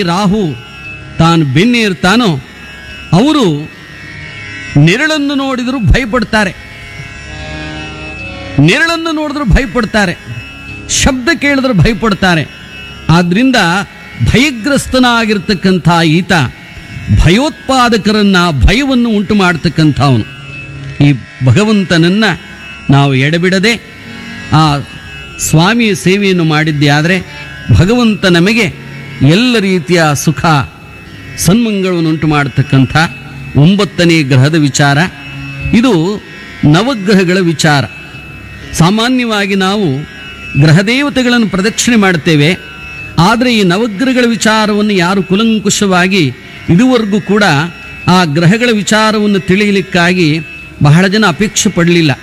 ರಾಹು ತಾನು ಬೆನ್ನೇರ್ತಾನೋ ಅವರು ನೆರಳನ್ನು ನೋಡಿದರೂ ಭಯಪಡ್ತಾರೆ ನೆರಳನ್ನು ನೋಡಿದ್ರು ಭಯಪಡ್ತಾರೆ ಶಬ್ದ ಕೇಳಿದ್ರು ಭಯಪಡ್ತಾರೆ ಆದ್ರಿಂದ ಭಯಗ್ರಸ್ತನಾಗಿರ್ತಕ್ಕಂಥ ಈತ ಭಯೋತ್ಪಾದಕರನ್ನ ಭಯವನ್ನು ಉಂಟು ಮಾಡತಕ್ಕಂಥವನು ಈ ಭಗವಂತನನ್ನ ನಾವು ಎಡಬಿಡದೆ ಆ ಸ್ವಾಮಿಯ ಸೇವೆಯನ್ನು ಮಾಡಿದ್ದೇ ಆದರೆ ಭಗವಂತ ನಮಗೆ ಎಲ್ಲ ರೀತಿಯ ಸುಖ ಸನ್ಮಂಗಳವನ್ನು ಉಂಟು ಮಾಡತಕ್ಕಂಥ ಒಂಬತ್ತನೇ ಗ್ರಹದ ವಿಚಾರ ಇದು ನವಗ್ರಹಗಳ ವಿಚಾರ ಸಾಮಾನ್ಯವಾಗಿ ನಾವು ಗ್ರಹದೇವತೆಗಳನ್ನು ಪ್ರದಕ್ಷಿಣೆ ಮಾಡ್ತೇವೆ ಆದರೆ ಈ ನವಗ್ರಹಗಳ ವಿಚಾರವನ್ನು ಯಾರು ಕುಲಂಕುಷವಾಗಿ ಇದುವರೆಗೂ ಕೂಡ ಆ ಗ್ರಹಗಳ ವಿಚಾರವನ್ನು ತಿಳಿಯಲಿಕ್ಕಾಗಿ ಬಹಳ ಜನ ಅಪೇಕ್ಷೆ ಪಡಲಿಲ್ಲ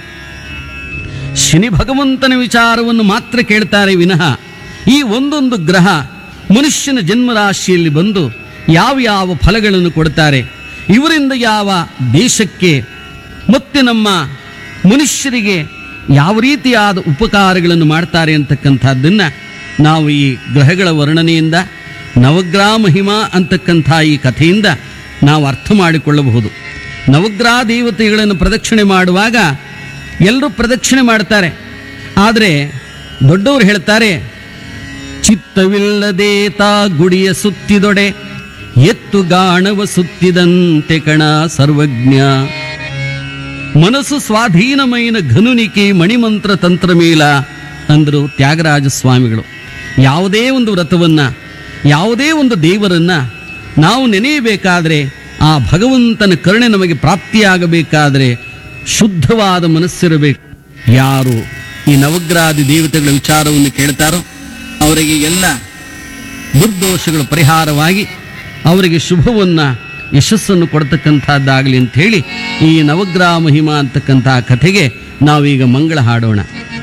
ಶನಿ ಭಗವಂತನ ವಿಚಾರವನ್ನು ಮಾತ್ರ ಕೇಳ್ತಾರೆ ವಿನಃ ಈ ಒಂದೊಂದು ಗ್ರಹ ಮನುಷ್ಯನ ಜನ್ಮರಾಶಿಯಲ್ಲಿ ಬಂದು ಯಾವ ಯಾವ ಫಲಗಳನ್ನು ಕೊಡ್ತಾರೆ ಇವರಿಂದ ಯಾವ ದೇಶಕ್ಕೆ ಮತ್ತೆ ನಮ್ಮ ಮನುಷ್ಯರಿಗೆ ಯಾವ ರೀತಿಯಾದ ಉಪಕಾರಗಳನ್ನು ಮಾಡ್ತಾರೆ ಅಂತಕ್ಕಂಥದ್ದನ್ನು ನಾವು ಈ ಗ್ರಹಗಳ ವರ್ಣನೆಯಿಂದ ನವಗ್ರಹ ಮಹಿಮಾ ಅಂತಕ್ಕಂಥ ಈ ಕಥೆಯಿಂದ ನಾವು ಅರ್ಥ ಮಾಡಿಕೊಳ್ಳಬಹುದು ನವಗ್ರಹ ದೇವತೆಗಳನ್ನು ಪ್ರದಕ್ಷಿಣೆ ಮಾಡುವಾಗ ಎಲ್ಲರೂ ಪ್ರದಕ್ಷಿಣೆ ಮಾಡ್ತಾರೆ ಆದರೆ ದೊಡ್ಡವರು ಹೇಳ್ತಾರೆ ಚಿತ್ತವಿಲ್ಲದೆ ತಾ ಗುಡಿಯ ಸುತ್ತಿದೊಡೆ ಎತ್ತು ಗಾಣವ ಸುತ್ತಿದಂತೆ ಕಣ ಸರ್ವಜ್ಞ ಮನಸ್ಸು ಸ್ವಾಧೀನಮೈನ ಘನುನಿಕೆ ಮಣಿಮಂತ್ರ ತಂತ್ರಮೇಲ ಅಂದರು ತ್ಯಾಗರಾಜ ಸ್ವಾಮಿಗಳು ಯಾವುದೇ ಒಂದು ವ್ರತವನ್ನ ಯಾವುದೇ ಒಂದು ದೇವರನ್ನ ನಾವು ನೆನೆಯಬೇಕಾದ್ರೆ ಆ ಭಗವಂತನ ಕರುಣೆ ನಮಗೆ ಪ್ರಾಪ್ತಿಯಾಗಬೇಕಾದ್ರೆ ಶುದ್ಧವಾದ ಮನಸ್ಸಿರಬೇಕು ಯಾರು ಈ ನವಗ್ರಹಾದಿ ದೇವತೆಗಳ ವಿಚಾರವನ್ನು ಕೇಳ್ತಾರೋ ಅವರಿಗೆ ಎಲ್ಲ ದುರ್ದೋಷಗಳು ಪರಿಹಾರವಾಗಿ ಅವರಿಗೆ ಶುಭವನ್ನ ಯಶಸ್ಸನ್ನು ಕೊಡ್ತಕ್ಕಂಥದ್ದಾಗಲಿ ಅಂತ ಹೇಳಿ ಈ ನವಗ್ರಹ ಮಹಿಮಾ ಅಂತಕ್ಕಂತಹ ಕಥೆಗೆ ನಾವೀಗ ಮಂಗಳ ಹಾಡೋಣ